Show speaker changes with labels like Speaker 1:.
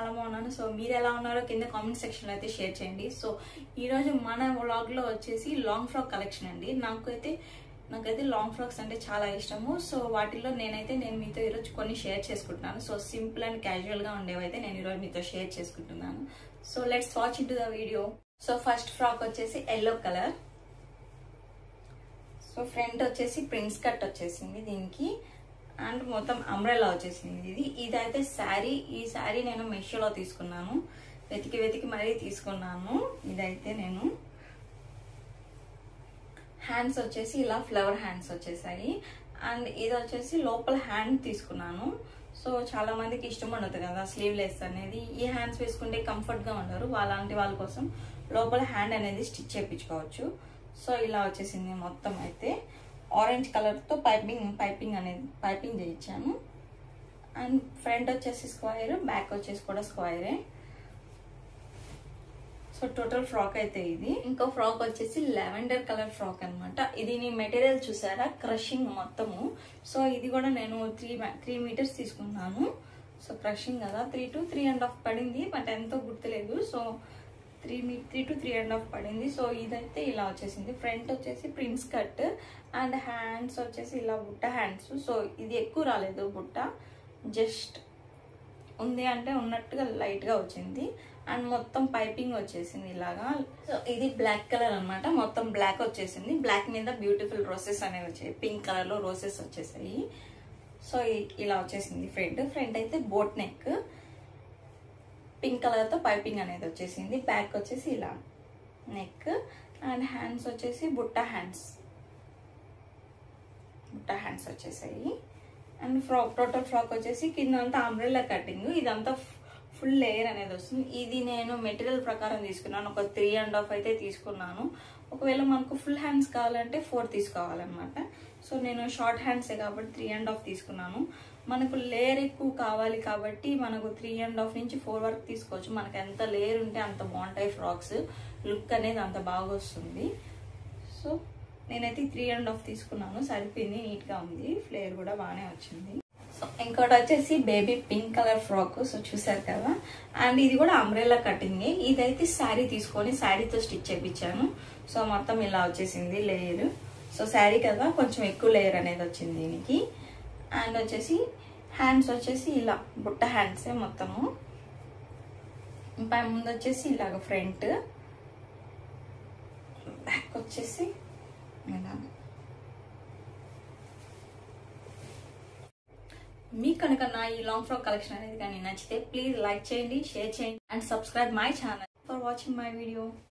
Speaker 1: చాలా బాగున్నాను సో మీరు ఎలా ఉన్నారో కింద కామెంట్ సెక్షన్లో అయితే షేర్ చేయండి సో ఈరోజు మన వ్లాగ్లో వచ్చేసి లాంగ్ ఫ్రాక్ కలెక్షన్ అండి నాకైతే నాకైతే లాంగ్ ఫ్రాక్స్ అంటే చాలా ఇష్టము సో వాటిలో నేనైతే నేను మీతో ఈరోజు కొన్ని షేర్ చేసుకుంటున్నాను సో సింపుల్ అండ్ క్యాజువల్గా ఉండేవైతే నేను ఈరోజు మీతో షేర్ చేసుకుంటున్నాను so let's watch into the video so first frock వచ్చేసి ఎల్లో కలర్ సో ఫ్రంట్ వచ్చేసి ప్రిన్స్ కట్ వచ్చేసింది దీనికి అండ్ మొత్తం అంబ్రెలా వచ్చేసింది ఇది ఇదైతే శారీ ఈ శారీ నేను మెషోలో తీసుకున్నాను వెతికి వెతికి మరీ తీసుకున్నాను ఇదైతే నేను హ్యాండ్స్ వచ్చేసి ఇలా ఫ్లవర్ హ్యాండ్స్ వచ్చేసాయి అండ్ ఇది వచ్చేసి లోపల హ్యాండ్ తీసుకున్నాను సో చాలా మందికి ఇష్టం ఉండదు కదా స్లీవ్లెస్ అనేది ఈ హ్యాండ్స్ వేసుకుంటే కంఫర్ట్గా ఉండరు అలాంటి వాళ్ళ కోసం లోపల హ్యాండ్ అనేది స్టిచ్ చేయించుకోవచ్చు సో ఇలా వచ్చేసింది మొత్తం అయితే ఆరెంజ్ కలర్తో పైపింగ్ పైపింగ్ అనేది పైపింగ్ చేయించాను అండ్ ఫ్రంట్ వచ్చేసి స్క్వైర్ బ్యాక్ వచ్చేసి కూడా స్క్వైరే సో టోటల్ ఫ్రాక్ అయితే ఇది ఇంకో ఫ్రాక్ వచ్చేసి లెవెండర్ కలర్ ఫ్రాక్ అనమాట ఇది నీ మెటీరియల్ చూసారా క్రషింగ్ మొత్తము సో ఇది కూడా నేను త్రీ త్రీ మీటర్స్ తీసుకున్నాను సో క్రషింగ్ కదా three two three and half పడింది బట్ ఎంతో గుర్తులేదు so three me three two three and half పడింది సో ఇదైతే ఇలా వచ్చేసింది ఫ్రంట్ వచ్చేసి ప్రిన్స్ కట్ అండ్ హ్యాండ్స్ వచ్చేసి ఇలా బుట్ట హ్యాండ్స్ సో ఇది ఎక్కువ రాలేదు బుట్ట జస్ట్ ఉంది అంటే ఉన్నట్టుగా లైట్గా వచ్చింది అండ్ మొత్తం పైపింగ్ వచ్చేసింది ఇలాగా సో ఇది బ్లాక్ కలర్ అనమాట మొత్తం బ్లాక్ వచ్చేసింది బ్లాక్ మీద బ్యూటిఫుల్ రోసెస్ అనేవి వచ్చాయి పింక్ కలర్లో రోసెస్ వచ్చేసాయి సో ఇలా వచ్చేసింది ఫ్రంట్ ఫ్రంట్ అయితే బోట్ నెక్ పింక్ కలర్తో పైపింగ్ అనేది వచ్చేసింది బ్యాక్ వచ్చేసి ఇలా నెక్ అండ్ హ్యాండ్స్ వచ్చేసి బుట్ట హ్యాండ్స్ బుట్ట హ్యాండ్స్ వచ్చేసాయి అండ్ ఫ్రాక్ టోటల్ ఫ్రాక్ వచ్చేసి కింద అంతా అంబ్రెల్లా కటింగ్ ఇదంతా ఫుల్ లేయర్ అనేది వస్తుంది ఇది నేను మెటీరియల్ ప్రకారం తీసుకున్నాను ఒక త్రీ అండ్ హాఫ్ అయితే తీసుకున్నాను ఒకవేళ మనకు ఫుల్ హ్యాండ్స్ కావాలంటే ఫోర్ తీసుకోవాలన్నమాట సో నేను షార్ట్ హ్యాండ్సే కాబట్టి త్రీ అండ్ హాఫ్ తీసుకున్నాను మనకు లేయర్ ఎక్కువ కావాలి కాబట్టి మనకు త్రీ అండ్ హాఫ్ నుంచి ఫోర్ వరకు తీసుకోవచ్చు మనకు ఎంత లేయర్ ఉంటే అంత బాగుంటాయి ఫ్రాక్స్ లుక్ అనేది అంత బాగా వస్తుంది సో నేనైతే త్రీ అండ్ హాఫ్ తీసుకున్నాను సరిపోయింది నీట్గా ఉంది ఫ్లేయర్ కూడా బాగానే వచ్చింది సో ఇంకోటి వచ్చేసి baby pink colour frock so చూసారు కదా అండ్ ఇది కూడా అంబ్రెల్లా కటింగ్ ఇదైతే శారీ తీసుకొని శారీతో స్టిచ్ చేయించాను సో మొత్తం ఇలా వచ్చేసింది లేయర్ సో శారీ కదా కొంచెం ఎక్కువ లేయర్ అనేది వచ్చింది దీనికి అండ్ వచ్చేసి హ్యాండ్స్ వచ్చేసి ఇలా బుట్ట హ్యాండ్సే మొత్తము పై ముందు వచ్చేసి ఇలాగ ఫ్రంట్ బ్యాక్ వచ్చేసి ఇలా మీకు కనుక నా ఈ లాంగ్ ఫ్రాక్ కలెక్షన్ అనేది కానీ నచ్చితే ప్లీజ్ లైక్ చేయండి షేర్ చేయండి and subscribe my channel for watching my video